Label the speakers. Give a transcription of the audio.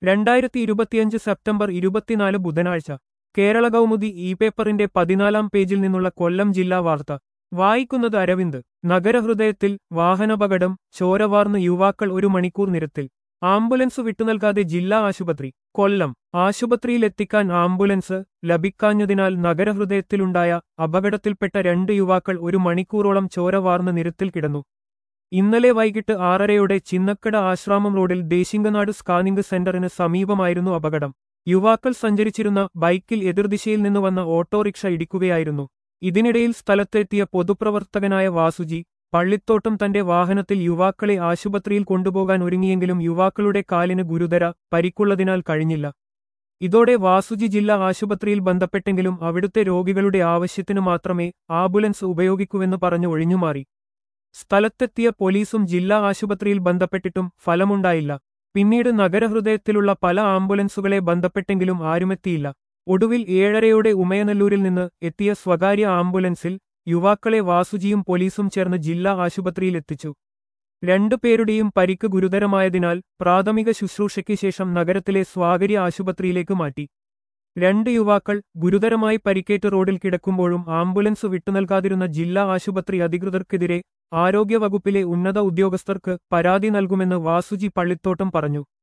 Speaker 1: രണ്ടായിരത്തി ഇരുപത്തിയഞ്ച് സെപ്റ്റംബർ ഇരുപത്തിനാല് ബുധനാഴ്ച കേരള കൗമുദി ഇ പേപ്പറിന്റെ പതിനാലാം പേജിൽ നിന്നുള്ള കൊല്ലം ജില്ലാ വാർത്ത വായിക്കുന്നത് അരവിന്ദ് നഗരഹൃദയത്തിൽ വാഹനാപകടം ചോരവാർന്ന് യുവാക്കൾ ഒരു മണിക്കൂർ നിരത്തിൽ ആംബുലൻസ് വിട്ടുനൽകാതെ ജില്ലാ ആശുപത്രി കൊല്ലം ആശുപത്രിയിലെത്തിക്കാൻ ആംബുലൻസ് ലഭിക്കാഞ്ഞതിനാൽ നഗരഹൃദയത്തിലുണ്ടായ അപകടത്തിൽപ്പെട്ട രണ്ട് യുവാക്കൾ ഒരു മണിക്കൂറോളം ചോരവാർന്ന് നിരത്തിൽ കിടന്നു ഇന്നലെ വൈകിട്ട് ആറരയോടെ ചിന്നക്കട ആശ്രാമം റോഡിൽ ദേശിംഗനാട് സ്കാനിംഗ് സെന്ററിന് സമീപമായിരുന്നു അപകടം യുവാക്കൾ സഞ്ചരിച്ചിരുന്ന ബൈക്കിൽ എതിർദിശയിൽ നിന്ന് വന്ന ഓട്ടോറിക്ഷ ഇടിക്കുകയായിരുന്നു ഇതിനിടയിൽ സ്ഥലത്തെത്തിയ പൊതുപ്രവർത്തകനായ വാസുജി പള്ളിത്തോട്ടം തന്റെ വാഹനത്തിൽ യുവാക്കളെ ആശുപത്രിയിൽ കൊണ്ടുപോകാൻ ഒരുങ്ങിയെങ്കിലും യുവാക്കളുടെ കാലിന് ഗുരുതര പരിക്കുള്ളതിനാൽ കഴിഞ്ഞില്ല ഇതോടെ വാസുജി ജില്ലാ ആശുപത്രിയിൽ ബന്ധപ്പെട്ടെങ്കിലും അവിടുത്തെ രോഗികളുടെ ആവശ്യത്തിനു മാത്രമേ ആംബുലൻസ് ഉപയോഗിക്കൂവെന്ന് പറഞ്ഞു ഒഴിഞ്ഞുമാറി സ്ഥലത്തെത്തിയ പോലീസും ജില്ലാ ആശുപത്രിയിൽ ബന്ധപ്പെട്ടിട്ടും ഫലമുണ്ടായില്ല പിന്നീട് നഗരഹൃദയത്തിലുള്ള പല ആംബുലൻസുകളെ ബന്ധപ്പെട്ടെങ്കിലും ആരുമെത്തിയില്ല ഒടുവിൽ ഏഴരയോടെ ഉമയനല്ലൂരിൽ നിന്ന് എത്തിയ സ്വകാര്യ ആംബുലൻസിൽ യുവാക്കളെ വാസുജിയും പോലീസും ചേർന്ന് ജില്ലാ ആശുപത്രിയിൽ എത്തിച്ചു രണ്ടു പേരുടെയും പരിക്ക് ഗുരുതരമായതിനാൽ പ്രാഥമിക ശുശ്രൂഷയ്ക്ക് ശേഷം നഗരത്തിലെ സ്വാകര്യ ആശുപത്രിയിലേക്ക് മാറ്റി രണ്ട് യുവാക്കൾ ഗുരുതരമായി പരിക്കേറ്റ് റോഡിൽ കിടക്കുമ്പോഴും ആംബുലൻസ് വിട്ടുനൽകാതിരുന്ന ജില്ലാ ആശുപത്രി അധികൃതർക്കെതിരെ ആരോഗ്യവകുപ്പിലെ ഉന്നത ഉദ്യോഗസ്ഥർക്ക് പരാതി നൽകുമെന്ന് വാസുജി പള്ളിത്തോട്ടം പറഞ്ഞു